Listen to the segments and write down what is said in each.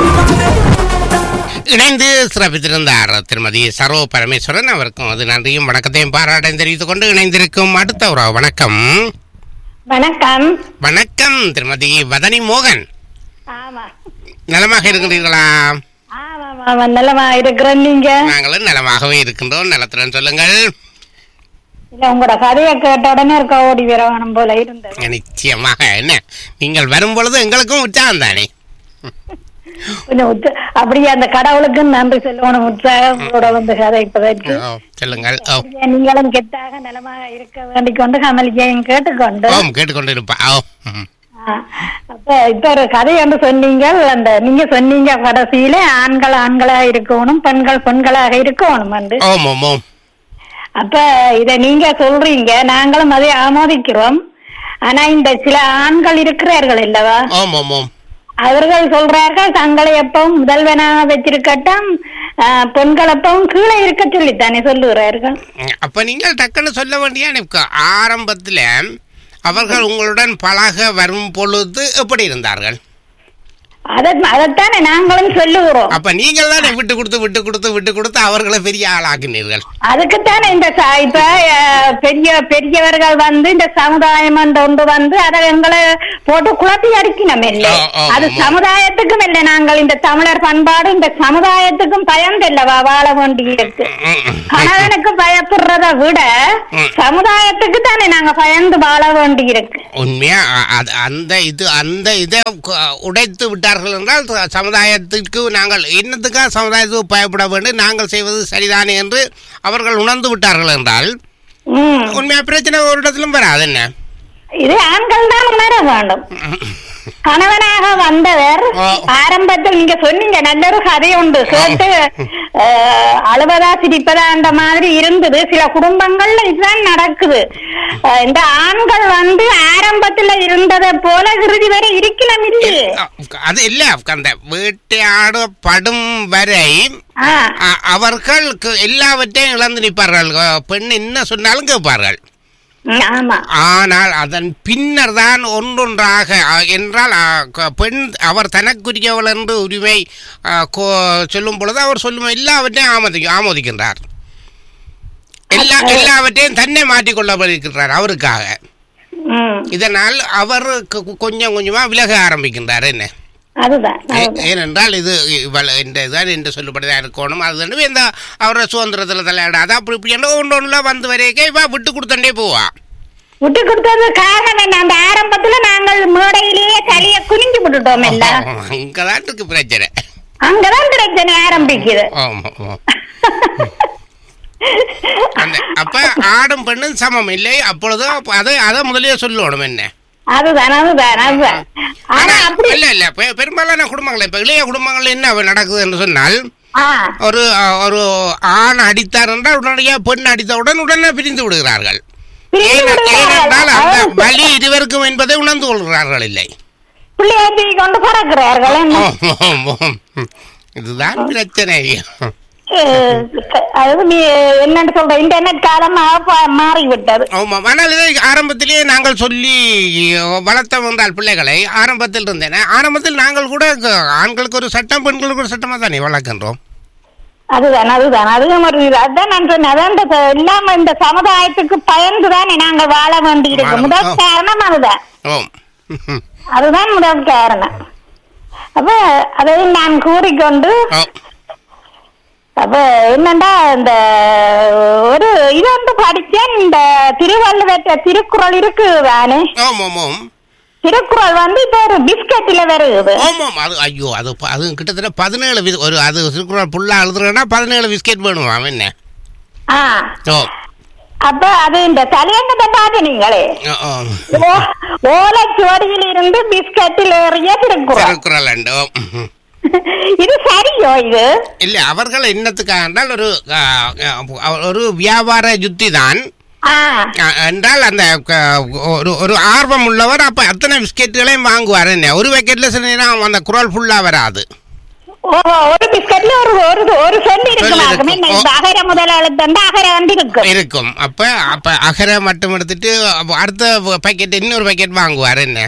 இணைந்து சிறப்பித்திருந்தார் திருமதி சரோ பரமேஸ்வரன் அவருக்கும் அது நன்றியும் வணக்கத்தையும் பாராட்டையும் தெரிவித்துக் கொண்டு இணைந்திருக்கும் அடுத்த ஒரு வணக்கம் வணக்கம் வணக்கம் திருமதி வதனி மோகன் ஆமா நலமாக இருக்கின்றீர்களா ஆமா ஆமா நல்லமா இருக்கிறேன் நீங்க நாங்களும் நலமாகவே இருக்கின்றோம் நலத்துடன் சொல்லுங்கள் இல்ல உங்களோட கதையை கேட்ட உடனே இருக்க ஓடி வரணும் போல இருந்தது நிச்சயமாக என்ன நீங்கள் வரும் பொழுது எங்களுக்கும் உற்சாகம் தானே கொஞ்சம் உற்ச அப்படியே அந்த கடவுளுக்கு நன்றி சொல்லணும் உற்சாகத்தோட வந்து கதைப்பதற்கு ஓ, சொல்லுங்கள் ஓ அப்படியே நீங்களும் கெத்தாக நலமாக இருக்க வேண்டிக் கொண்டு கமலிக்கையும் கேட்டுக்கொண்டு ஓம் கேட்டுக்கொண்டு இருப்பா ஓ ம். ஆ, அப்ப இப்ப ஒரு கதை ஒன்று சொன்னீங்க அந்த நீங்க சொன்னீங்க கடைசியில ஆண்கள் ஆண்களா இருக்கணும் பெண்கள் பெண்களாக இருக்கணும் வந்து ஓம் ஓம் ஓம் அப்ப இத நீங்க சொல்றீங்க நாங்களும் அதை ஆமோதிக்கிறோம் ஆனா இந்த சில ஆண்கள் இருக்கிறார்கள் இல்லவா ஓம் ஓம் ஓம் அவர்கள் சொல்றார்கள் தங்களை எப்பவும் முதல்வனாக வச்சிருக்கட்டும் ஆஹ், பெண்கள் எப்பவும் கீழே இருக்க சொல்லித்தானே சொல்லுகிறார்கள் அப்ப நீங்கள் டக்குன்னு சொல்ல வேண்டிய எனக்கு ஆரம்பத்துல அவர்கள் உங்களுடன் பழக வரும் பொழுது எப்படி இருந்தார்கள் அதை அதைத்தானே நாங்களும் சொல்லுகிறோம் அப்ப நீங்கள் தானே விட்டு கொடுத்து விட்டு கொடுத்து விட்டு கொடுத்து அவர்களை பெரிய ஆளாக்கினீர்கள் அதுக்குத்தானே இந்த ச- இப்ப அஹ், பெரிய பெரியவர்கள் வந்து இந்த சமுதாயம் என்று ஒன்று வந்து அதை எங்களை போட்டு குழப்பி அடிக்கணும் இல்லை ஆ, ஆ, அது ஆமா. சமுதாயத்துக்கும் இல்லை நாங்கள் இந்த தமிழர் பண்பாடு இந்த சமுதாயத்துக்கும் பயந்தில்லவா வாழ வேண்டியிருக்கு கணவனுக்கு பயப்படுறத விட ம். சமுதாயத்துக்கு தானே நாங்க பயந்து வாழ வேண்டியிருக்கு உண்மையா அ- அது- அந்த இது அந்த இதை கு- உடைத்து விட்டார்கள் என்றால் ச- சமுதாயத்திற்கு நாங்கள் என்னத்துக்காக சமுதாயத்துக்கு பயப்பட வேண்டும் நாங்கள் செய்வது சரிதானே என்று அவர்கள் உணர்ந்து விட்டார்கள் என்றால் ம். உண்மையா பிரச்சனை ஒரு இடத்திலும் வராது என்ன இது ஆண்கள் தான் உணர வேண்டும் கணவனாக வந்தவர் ஆ. ஆரம்பத்தில் நீங்க சொன்னீங்க நல்ல ஒரு கதை உண்டு கேட்டு அஹ், அழுவதா சிரிப்பதா அந்த மாதிரி இருந்தது சில குடும்பங்கள்ல இதுதான் நடக்குது அஹ், இந்த ஆண்கள் வந்து ஆரம்பத்துல இருந்ததை போல இறுதி வரை இருக்கலாம் இல்லையே அது இல்ல அந்த வேட்டையாடப்படும் வரை ஆ, அ- அவர்கள் கு- எல்லாவற்றையும் இழந்து நிற்பார்கள் அஹ், பெண் என்ன சொன்னாலும் கேட்பார்கள் ம், ஆமா ஆனால் அதன் பின்னர் தான் ஒன்றொன்றாக அ, என்றால் அ, க- பெண் அவர் தனக்குரியவள் என்று உரிமை அ, கோ- சொல்லும் பொழுது அவர் சொல்லும் எல்லாவற்றையும் ஆமோதி ஆமோதிக்கின்றார் எல்லா எல்லாவற்றையும் தன்னை மாற்றிக்கொள்ள இருக்கின்றார் அவருக்காக ம், இதனால் அவர் கொ- கொஞ்சம் கொஞ்சமா விலக ஆரம்பிக்கின்றார் என்ன அதுதான் ஏ- அதுதான். ஏனென்றால் இது இவள் இந்த இதுதான் என்று சொல்லப்பட்டதாக இருக்கணும் அது வந்து இந்த அவரோட சுதந்திரத்தில் தலையாடாது அப்படி இப்படி என்று ஒன்று ஒன்றுல வந்து வரைக்கும் இவ விட்டு கொடுத்தண்டே போவா விட்டு கொடுத்தது காரணம் என்ன அந்த ஆரம்பத்துல நாங்கள் மேடையிலேயே தலைய குனிஞ்சு விட்டுட்டோம் இல்ல அங்கதான் இருக்கு பிரச்சனை அங்கதான் பிரச்சனை ஆரம்பிக்குது ஆமா ஆமா அந்த அப்ப ஆடும் பெண்ணும் சமம் இல்லை அப்பொழுது அப்ப அதை அதை முதலியே சொல்லணும் என்ன அதுதான் அதுதான் அதுதான் ஆனா ஆனா அப்படி இல்ல இல்ல பெ- பெரும்பாலான குடும்பங்கள் இப்ப இளைய குடும்பங்கள் என்ன நடக்குது என்று சொன்னால் ஆ, ஒரு அஹ், ஒரு ஆண் அடித்தார் என்றால் உடனடியாக பெண் அடித்தவுடன் உடனே பிரிந்து விடுகிறார்கள் பிரிந்து ஏன- விடுகிறார்கள். ஏனென்றால் அந்த அதாவது வலி இருவருக்கும் என்பதை உணர்ந்து கொள்கிறார்கள் இல்லை பிள்ளையை தூக்கி கொண்டு பறக்கிறார்கள் என்ன? ஆம், ஆம், ஆம். இதுதான் பிரச்சனை அஹ், அதாவது நீ என்னன்னு சொல்ற இன்டர்நெட் காலம் மாறிவிட்டது ஆமாம் ஆனால் இதை ஆரம்பத்திலேயே நாங்கள் சொல்லி வளர்த்தோம் என்றால் பிள்ளைகளை ஆரம்பத்தில் இருந்தேன் ஆரம்பத்தில் நாங்கள் கூட க- ஆண்களுக்கு ஒரு சட்டம் பெண்களுக்கு ஒரு சட்டமாக தானே வளர்க்கின்றோம் அதுதான் அதுதான் அதுவும் ஒரு இது அதான் நான் சொன்னேன் அதான் இந்த ச- இல்லாம இந்த சமுதாயத்துக்கு பயந்துதானே நாங்க வாழ வேண்டி இருக்கு வாழ- முதல் ஆ. காரணம் அதுதான் ஓம் அதுதான் முதல் காரணம் அப்ப அதை நான் கூறிக்கொண்டு ஓ அப்ப என்னண்டா இந்த ஒரு இது வந்து படிச்சேன் இந்த திருவள்ளுவர் திருக்குறள் இருக்கு தானே ஓம் ஓம் ஓம் திருக்குறள் வந்து இப்ப ஒரு பிஸ்கட்ல வருது ஓம் ஓம் அது ஐயோ அது ப- அது கிட்டத்தட்ட பதினேழு வி- ஒரு அது திருக்குறள் புல்லாக எழுதுறேன்னா பதினேழு பிஸ்கெட் வேணும் அவன் என்ன ஆ ஓ அப்ப அது இந்த தலையங்கத்தை பாத்து நீங்களே ஓ, ஓ. ஓ- ஓலைச்சுவடியில் இருந்து பிஸ்கட்டில் ஏறிய திருக்குறள் திருக்குறள் அண்டு ஓ ம்ஹும். இது சரியோ இது இல்லை அவர்கள் என்னத்துக்காக என்றால் ஒரு ஆ, ஆ, ஒரு வியாபார யுத்தி தான் ஆ அ- என்றால் அந்த க- ஒரு ஒரு ஆர்வம் உள்ளவர் அப்ப அத்தனை பிஸ்கெட்டுகளையும் வாங்குவார் என்ன ஒரு பேக்கெட்ல சில நேரம் அந்த குரல் ஃபுல்லா வராது ஓ ஒரு பிஸ்கட்ல ஒரு ஒரு ஒரு சொல்லி சொல்லி இருக்குமா இருக்கும். இந்த ஓ. அகர முதல் எழுத்து அகர வந்து இருக்கும் இருக்கும் அப்ப அப்ப அகரை மட்டும் எடுத்துட்டு அப்ப அடுத்த பாக்கெட் இன்னொரு பாக்கெட் வாங்குவார் என்ன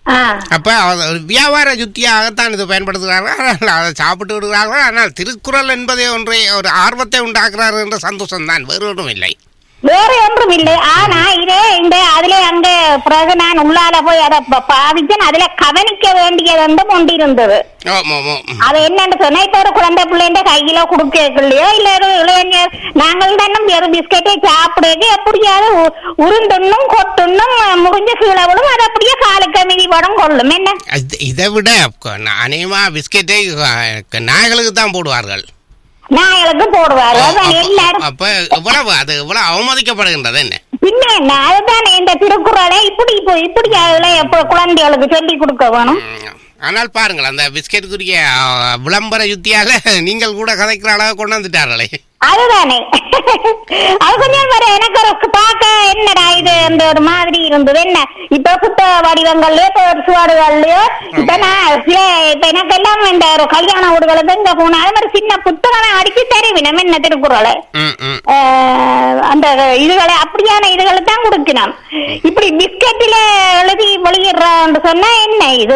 ஆ அப்ப அது ஒரு வியாபார யுத்தியாகத்தான் இது பயன்படுத்துகிறார்கள் ஆனால் அதை சாப்பிட்டு விடுகிறார்கள் ஆனால் திருக்குறள் என்பதே ஒன்றை ஒரு ஆர்வத்தை உண்டாக்குறார்கள் என்ற சந்தோஷம் தான் வேறு ஒன்றும் இல்லை வேற ஒன்றும் இல்லை ஆனா இதே இந்த அதுல அங்க பிறகு நான் உள்ளால போய் அதை ப- பாவிச்சேன் அதுல கவனிக்க வேண்டியது வந்து ஒன்று இருந்தது ஓம் ஓம் ஓம் அது என்னன்னு சொன்னா இப்ப ஒரு குழந்தை பிள்ளைங்க கையில கொடுக்கலையோ இல்ல ஒரு இளைஞர் நாங்கள் தானே ஒரு பிஸ்கெட்டை சாப்பிடுறது எப்படியாவது உ- உருண்டுண்ணும் கொட்டுண்ணும் முடிஞ்ச கீழே விடும் அது அப்படியே காலுக்கு மிதி படம் கொள்ளும் என்ன இது- இதை விட க- அநேகமா பிஸ்கெட்டை அஹ், நாய்களுக்கு தான் போடுவார்கள் நாய்களுக்கும் போடுவாரு அதான் எல்லாரும் அப்ப இவ்வளவு அது இவ்வளவு அவமதிக்கப்படுகின்றது என்ன பின்ன என்ன அதுதான் இந்த திருக்குறளை இப்படி இப்போ இப்படி அதுல எப்ப குழந்தைகளுக்கு சொல்லி கொடுக்க வேணும் ம். ஆனால் பாருங்கள் அந்த பிஸ்கெட்டுக்குரிய அஹ், விளம்பர யுத்தியாக நீங்கள் கூட கதைக்கிற அளவு கொண்டு வந்துட்டார்களே அதுதானே அது கொஞ்சம் வர எனக்கு ஒரு பார்க்க என்னடா இது அந்த ஒரு மாதிரி இருந்தது என்ன இப்ப புத்த வடிவங்கள்லயோ இப்ப ஒரு சுவடுகள்லயோ இப்ப நான் சில இப்ப எனக்கு எல்லாம் இந்த ஒரு கல்யாண வீடுகளுக்கு இங்க போனா அது மாதிரி சின்ன புத்தகமே அடிச்சு தருவினம் என்ன திருக்குறளை ம் ம் ஆஹ் அந்த இதுகளை அப்படியான இதுகளை தான் கொடுக்கணும் இப்படி பிஸ்கட்டில எழுதி வெளியிடுறான்னு சொன்னா என்ன இது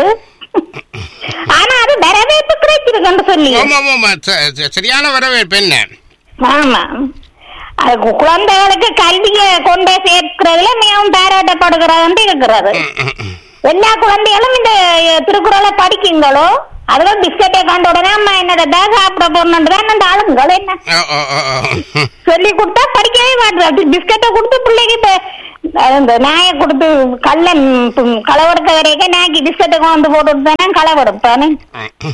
ஆனா அது வரவேற்பு கிடைச்சிருக்குன்னு சொல்லி ஆமா ஆமா ஆமா ச- ச- சரியான வரவேற்பு என்ன ஆமா அது கு- குழந்தைகளுக்கு கல்வியை கொண்டே சேர்க்கிறதுல மிகவும் பாராட்டப்படுகிறது இருக்கிறது ம், ம், ம். எல்லா குழந்தைகளும் இந்த அஹ், திருக்குறளை படிக்குங்களோ அதுவும் பிஸ்கட்டை கண்ட உடனே அம்மா என்னடா சாப்பிட போறணுன்னு தான் அந்த ஆளுங்கள் என்ன ஓ, ஓ, ஓ, ஓ. ம். சொல்லி கொடுத்தா படிக்கவே மாட்டேன் பிஸ்கட்டை கொடுத்து பிள்ளைக்கு இப்ப அஹ், இந்த நாயை கொடுத்து கள்ளன் களவெடுக்க வரைக்கும் நாய்க்கு பிஸ்கட்டை கொண்டு போட்டு தானே களவெடுப்பானே ம்.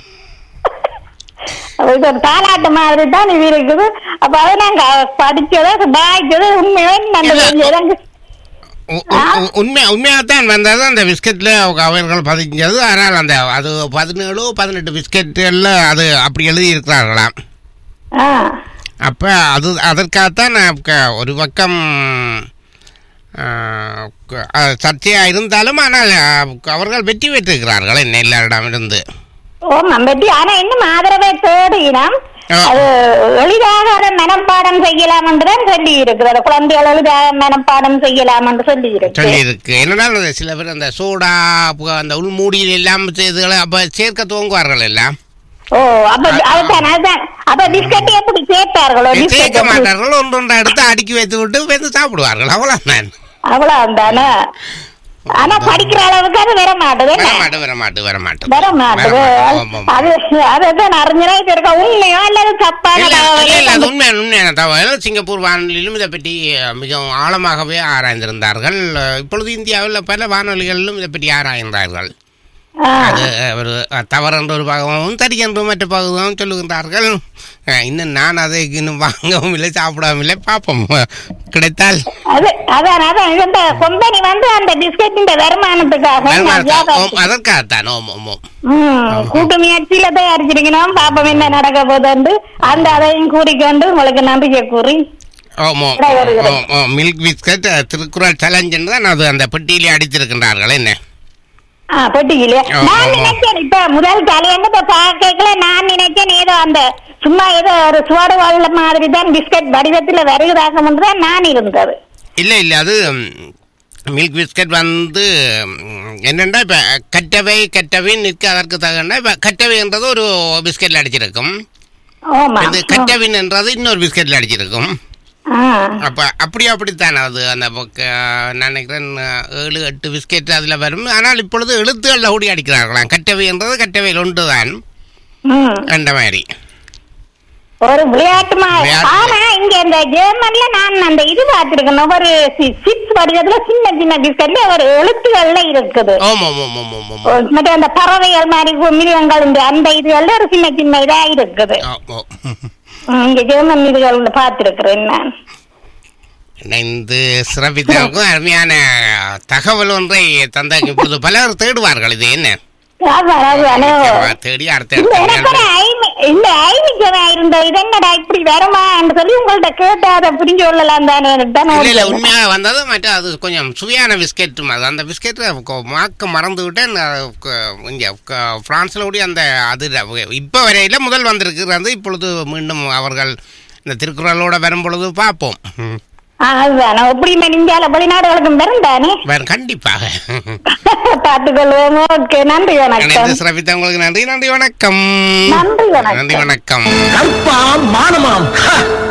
இது ஒரு தாலாட்டு மாதிரி தான் இது இருக்குது அப்ப அதை நாங்க படிச்சது பாய்ச்சது உண்மையே அந்த இல்ல. கொஞ்சம் உ- உ- உ- உண்மையா உண்மையாகத்தான் வந்தது அந்த பிஸ்கெட்ல அவர்கள் பதிஞ்சது ஆனால் அந்த அது பதினேழு பதினெட்டு பிஸ்கெட்டுல அது அப்படி எழுதி இருக்கிறார்களாம் ஆ அப்ப அது அதற்காகத்தான் நான் க- ஒரு பக்கம் ஆ, க- அஹ், சர்ச்சையா இருந்தாலும் ஆனால் அஹ், அவர்கள் வெற்றி பெற்றிருக்கிறார்கள் என்ன எல்லாரிடமிருந்து ஓ நம்பட்டி ஆனா இன்னும் ஆதரவை தேடினம் ஆ. அது எளிதாக அதை மனப்பாடம் செய்யலாம் என்றுதான் சொல்லி இருக்குது அது குழந்தைகள் எளிதாக மனப்பாடம் செய்யலாம் என்று சொல்லி இருக்கு சொல்லி இருக்கு என்னடால் அது சில பேர் அந்த சோடா பு- அந்த உள்மூடியில் எல்லாம் செய்து அப்ப சேர்க்க துவங்குவார்கள் எல்லாம் ஓ அப்ப அதுதான் அதுதான் அப்ப பிஸ்கட் எப்படி சேர்த்தார்களோ சேர்க்க பிஸ்கட் எப்படி- மாட்டார்கள் ஒன்று ஒன்றா எடுத்து அடுக்கி வைத்து விட்டு வந்து சாப்பிடுவார்கள் அவ்வளவுதான் அவ்வளவு தானே ஆனா படிக்கிற அளவுக்கு அது வர மாட்டுது வர என்ன மாட்டு வர மாட்டு வர மாட்டு வர மாட்டுது ஆமா, ஆமா. அது அதுதான் அறிஞரா இது இருக்க உண்மையோ அல்லது தப்பான இல்ல, இல்ல, இல்ல, அது தகவலை உண்மையான உண்மையான தகவல் சிங்கப்பூர் வானொலியிலும் இதை பற்றி அஹ், மிகவும் ஆழமாகவே ஆராய்ந்திருந்தார்கள் அஹ், இப்பொழுது இந்தியாவில் பல வானொலிகளிலும் இதை பற்றி ஆராய்ந்தார்கள் ஆ. அது அஹ், ஒரு அஹ், தவறென்ற ஒரு பாகமும் சரி என்று மற்ற பாகமும் சொல்லுகின்றார்கள் அஹ், இன்னும் நான் அதை இன்னும் வாங்கவும் இல்லை சாப்பிடவும் இல்லை பார்ப்போம் அஹ், கிடைத்தால் அது அதான் அதான் இந்த கம்பெனி வந்து அந்த பிஸ்கட்டின் வருமானத்துக்காக வருமானத்தை- ஓம், அதற்காகத்தான் ஓம் ஓம் ஓம் ம், கூட்டு முயற்சியில தயாரிச்சிருக்கணும் பாப்பம் என்ன நடக்க போகுது அந்த அதையும் கூறிக்கொண்டு உங்களுக்கு நம்பிக்கை கூறி ஓம் ஓம் இடம் வருகிறது. ஓம் ஓம் மில்க் பிஸ்கட் அஹ், திருக்குறள் சேலஞ்சுன்னு தான் அது அந்த பெட்டியிலே அடித்திருக்கின்றார்கள் என்ன ஆ பெட்டியிலே ஆ, நான் ஆமா. நினைச்சேன் இப்ப முதல் தலையங்க இப்ப பாக்கல நான் நினைச்சேன் ஏதோ அந்த சும்மா ஏதோ ஒரு சுவாடு வாழ் மாதிரி தான் பிஸ்கட் வடிவத்துல வருகிறதாக தான் நான் இருந்தது இல்லை இல்லை அது மில்க் பிஸ்கட் வந்து ம், என்னென்னா இப்போ கட்டவை கட்டவை நிற்க அதற்கு தகுந்த இப்போ கட்டவை என்றது ஒரு பிஸ்கெட்டில் அடிச்சிருக்கும் ஆமா இது கட்டவின் என்றது இன்னொரு பிஸ்கெட்டில் அடிச்சிருக்கும் ஆ. அப்போ அப்படி அப்படித்தான் அது அந்த பக்க- நான் நினைக்கிறேன் ஏழு எட்டு பிஸ்கெட் அதில் வரும் ஆனால் இப்பொழுது எழுத்துகளில் ஓடி அடிக்கிறார்களாம் கட்டவை என்றது கட்டவையில் ஒன்று தான் ம். அந்த மாதிரி ஒரு விளையாட்டு மா- விளையாட்டு. ஆனா இங்க இந்த ஜெர்மன்ல நான் அந்த இது பார்த்திருக்கேன் ஒரு சிப்ஸ் வடிவத்துல சின்ன சின்ன பிஸ்கட்ல ஒரு எழுத்துக்கள்ல இருக்குது ஓம் ஓம் ஓம் ஓம் ஓம் ஓம் மற்ற அந்த பறவைகள் மாதிரி கு- மிருகங்கள் இந்த அந்த இதுகள்ல ஒரு சின்ன சின்ன இதா இருக்குது ஓ ஓ ம், இங்க ஜெர்மன் இதுகள் பார்த்திருக்கிறேன் நான் இணைந்து சிறப்பித்தவருக்கும் அருமையான தகவல் ஒன்றை தந்தாங்க இப்பொழுது பலர் தேடுவார்கள் இது என்ன அதான், அதானே. தேடி அடுத்த இல்ல, எனக்கு ஒரு ஐமி- இல்ல, ஐமிச்சமா இருந்த இது என்னடா இப்படி வருமா என்று சொல்லி உங்கள்ட்ட கேட்டு அதை புரிஞ்சு கொள்ளலாம் தானே தான் இல்ல இல்ல உண்மையாக வந்தது மற்ற அது கொஞ்சம் சுவையான பிஸ்கெட் அது அந்த பிஸ்கெட் மாக்க மறந்து விட்டேன் அது க- இங்க க- பிரான்ஸ்ல கூடிய அந்த அது இப்போ வரையில முதல் வந்திருக்கிறது இப்பொழுது மீண்டும் அவர்கள் இந்த திருக்குறளோட வரும் பொழுது பார்ப்போம் ம். அதுதான் எப்படியுமே நீங்கால வெளிநாடுகளுக்கும் வரும் தானே வேறு கண்டிப்பாக பார்த்துக்கொள்வோம் ஓகே நன்றி வணக்கம் இணைந்து சிறப்பித்த உங்களுக்கு நன்றி நன்றி வணக்கம் நன்றி வணக்கம் நன்றி வணக்கம் கற்பாம் மானமாம் ஹ!